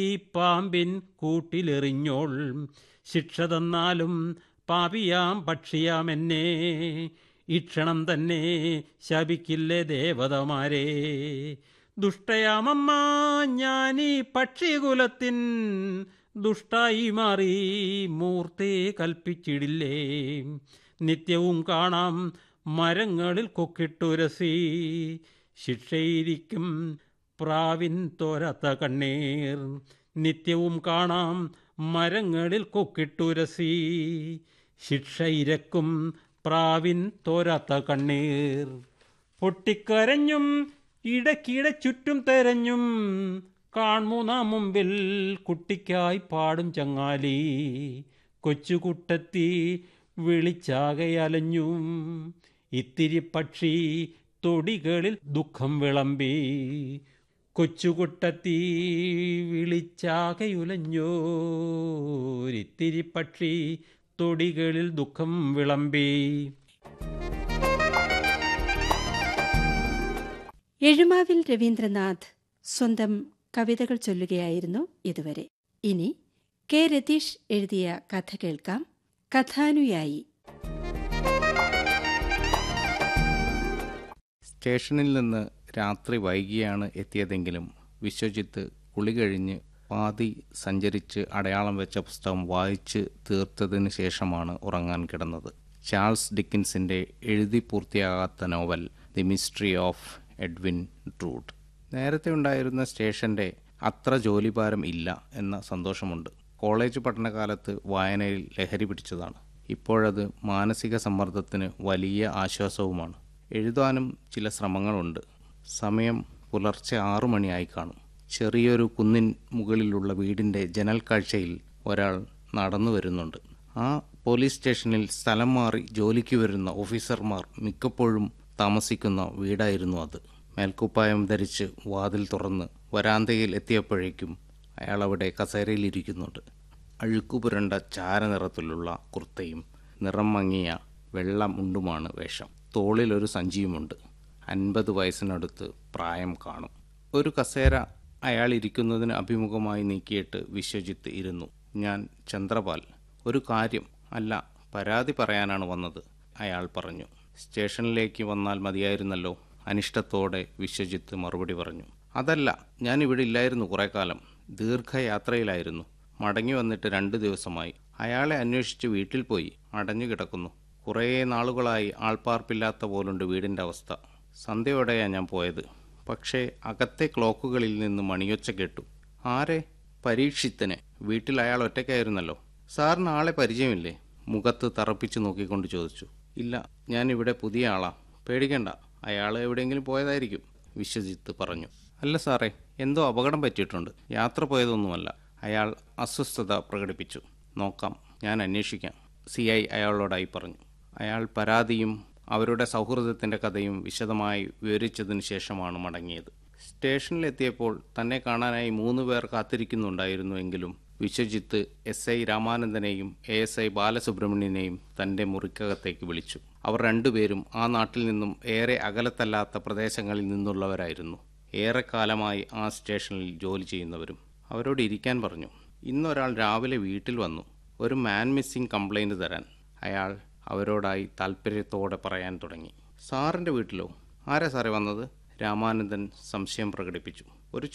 ഈ പാമ്പിൻ കൂട്ടിലെറിഞ്ഞോൾ ശിക്ഷ തന്നാലും പാപിയാം പക്ഷിയാം എന്നെ ഈ ക്ഷണം തന്നെ ശപിക്കില്ലേ ദേവതമാരെ ദുഷ്ടയാമമ്മ ഞാനീ പക്ഷികുലത്തിൻ ദുഷ്ടായി മാറി മൂർത്തി കൽപ്പിച്ചിടില്ലേ നിത്യവും കാണാം മരങ്ങളിൽ കൊക്കിട്ടുരസി ശിക്ഷയിരിക്കും പ്രാവിൻ തോരാത്ത കണ്ണീർ നിത്യവും കാണാം മരങ്ങളിൽ കൊക്കിട്ടുരസി ശിക്ഷ ഇരക്കും പ്രാവിൻ തോരാത്ത കണ്ണീർ പൊട്ടിക്കരഞ്ഞും ഇടയ്ക്കിടെ ചുറ്റും തെരഞ്ഞും കാൺമൂന്നാ മുമ്പിൽ കുട്ടിക്കായി പാടും ചങ്ങാലി കൊച്ചുകുട്ടത്തി വിളിച്ചാകെ അലഞ്ഞും ഇത്തിരി പക്ഷി തൊടികളിൽ ദുഃഖം വിളമ്പി കൊച്ചുകുട്ടത്തി വിളിച്ചാകയുലഞ്ഞോരിത്തിരി പക്ഷി തൊടികളിൽ ദുഃഖം വിളമ്പി എഴുമാവിൽ രവീന്ദ്രനാഥ് സ്വന്തം കവിതകൾ ചൊല്ലുകയായിരുന്നു ഇതുവരെ ഇനി കെ രതീഷ് എഴുതിയ കഥ കേൾക്കാം കഥാനുയായി സ്റ്റേഷനിൽ നിന്ന് രാത്രി വൈകിയാണ് എത്തിയതെങ്കിലും വിശ്വജിത്ത് കുളി കഴിഞ്ഞ് പാതി സഞ്ചരിച്ച് അടയാളം വെച്ച പുസ്തകം വായിച്ച് തീർത്തതിന് ശേഷമാണ് ഉറങ്ങാൻ കിടന്നത് ചാൾസ് ഡിക്കിൻസിൻ്റെ എഴുതി പൂർത്തിയാകാത്ത novel the mystery of Edwin Drood നേരത്തെ ഉണ്ടായിരുന്ന സ്റ്റേഷൻ്റെ അത്ര ജോലിഭാരം ഇല്ല എന്ന സന്തോഷമുണ്ട് കോളേജ് പഠനകാലത്ത് വായനയിൽ ലഹരി പിടിച്ചതാണ് ഇപ്പോഴത് മാനസിക സമ്മർദ്ദത്തിന് വലിയ ആശ്വാസവുമാണ് എഴുതാനും ചില ശ്രമങ്ങളുണ്ട് സമയം പുലർച്ചെ ആറു മണിയായി കാണും ചെറിയൊരു കുന്നിൻ മുകളിലുള്ള വീടിൻ്റെ ജനൽ കാഴ്ചയിൽ ഒരാൾ നടന്നു വരുന്നുണ്ട് ആ പോലീസ് സ്റ്റേഷനിൽ സ്ഥലം മാറി ജോലിക്ക് വരുന്ന ഓഫീസർമാർ മിക്കപ്പോഴും താമസിക്കുന്ന വീടായിരുന്നു അത് മേൽക്കുപ്പായം ധരിച്ച് വാതിൽ തുറന്ന് വരാന്തയിൽ എത്തിയപ്പോഴേക്കും അയാൾ അവിടെ കസേരയിലിരിക്കുന്നുണ്ട് അഴുക്കുപുരണ്ട ചാരനിറത്തിലുള്ള കുർത്തയും നിറം മങ്ങിയ വെള്ള മുണ്ടുമാണ് വേഷം തോളിലൊരു സഞ്ചിയുമുണ്ട് അൻപത് വയസ്സിനടുത്ത് പ്രായം കാണും ഒരു കസേര അയാൾ ഇരിക്കുന്നതിന് അഭിമുഖമായി നീക്കിയിട്ട് വിശ്വജിത്ത് ഇരുന്നു ഞാൻ ചന്ദ്രപാൽ ഒരു കാര്യം അല്ല പരാതി പറയാനാണ് വന്നത് അയാൾ പറഞ്ഞു സ്റ്റേഷനിലേക്ക് വന്നാൽ മതിയായിരുന്നല്ലോ അനിഷ്ടത്തോടെ വിശ്വജിത്ത് മറുപടി പറഞ്ഞു അതല്ല ഞാൻ ഇവിടെ ഇല്ലായിരുന്നു കുറേ കാലം ദീർഘയാത്രയിലായിരുന്നു മടങ്ങി വന്നിട്ട് രണ്ട് ദിവസമായി അയാളെ അന്വേഷിച്ച് വീട്ടിൽ പോയി അടഞ്ഞു കിടക്കുന്നു കുറേ നാളുകളായി ആൾപ്പാർപ്പില്ലാത്ത പോലുണ്ട് വീടിൻ്റെ അവസ്ഥ സന്ധ്യയോടെയാ ഞാൻ പോയത് പക്ഷേ അകത്തെ ക്ലോക്കുകളിൽ നിന്ന് മണിയൊച്ച കേട്ടു ആരെ പരീക്ഷിത്തനെ വീട്ടിൽ അയാൾ ഒറ്റയ്ക്കായിരുന്നല്ലോ സാറിന് ആളെ പരിചയമില്ലേ മുഖത്ത് തറപ്പിച്ച് നോക്കിക്കൊണ്ട് ചോദിച്ചു ഇല്ല ഞാൻ ഇവിടെ പുതിയ ആളാ പേടിക്കണ്ട അയാൾ എവിടെയെങ്കിലും പോയതായിരിക്കും വിശ്വജിത്ത് പറഞ്ഞു അല്ല സാറേ എന്തോ അപകടം പറ്റിയിട്ടുണ്ട് യാത്ര പോയതൊന്നുമല്ല അയാൾ അസ്വസ്ഥത പ്രകടിപ്പിച്ചു നോക്കാം ഞാൻ അന്വേഷിക്കാം സി ഐ അയാളോടായി പറഞ്ഞു അയാൾ പരാതിയും അവരുടെ സൗഹൃദത്തിൻ്റെ കഥയും വിശദമായി വിവരിച്ചതിന് ശേഷമാണ് മടങ്ങിയത് സ്റ്റേഷനിലെത്തിയപ്പോൾ തന്നെ കാണാനായി മൂന്ന് പേർ കാത്തിരിക്കുന്നുണ്ടായിരുന്നുവെങ്കിലും വിശ്വജിത്ത് എസ് ഐ രാമാനന്ദനെയും എ എസ് ഐ ബാലസുബ്രഹ്മണ്യനെയും തൻ്റെ മുറിക്കകത്തേക്ക് വിളിച്ചു അവർ രണ്ടുപേരും ആ നാട്ടിൽ നിന്നും ഏറെ അകലത്തല്ലാത്ത പ്രദേശങ്ങളിൽ നിന്നുള്ളവരായിരുന്നു ഏറെക്കാലമായി ആ സ്റ്റേഷനിൽ ജോലി ചെയ്യുന്നവരും അവരോട് ഇരിക്കാൻ പറഞ്ഞു ഇന്നൊരാൾ രാവിലെ വീട്ടിൽ വന്നു ഒരു മാൻ മിസ്സിംഗ് കംപ്ലൈൻറ്റ് തരാൻ അയാൾ അവരോടായി താല്പര്യത്തോടെ പറയാൻ തുടങ്ങി സാറിൻ്റെ വീട്ടിലോ ആരാ സാറേ വന്നത് രാമാനന്ദൻ സംശയം പ്രകടിപ്പിച്ചു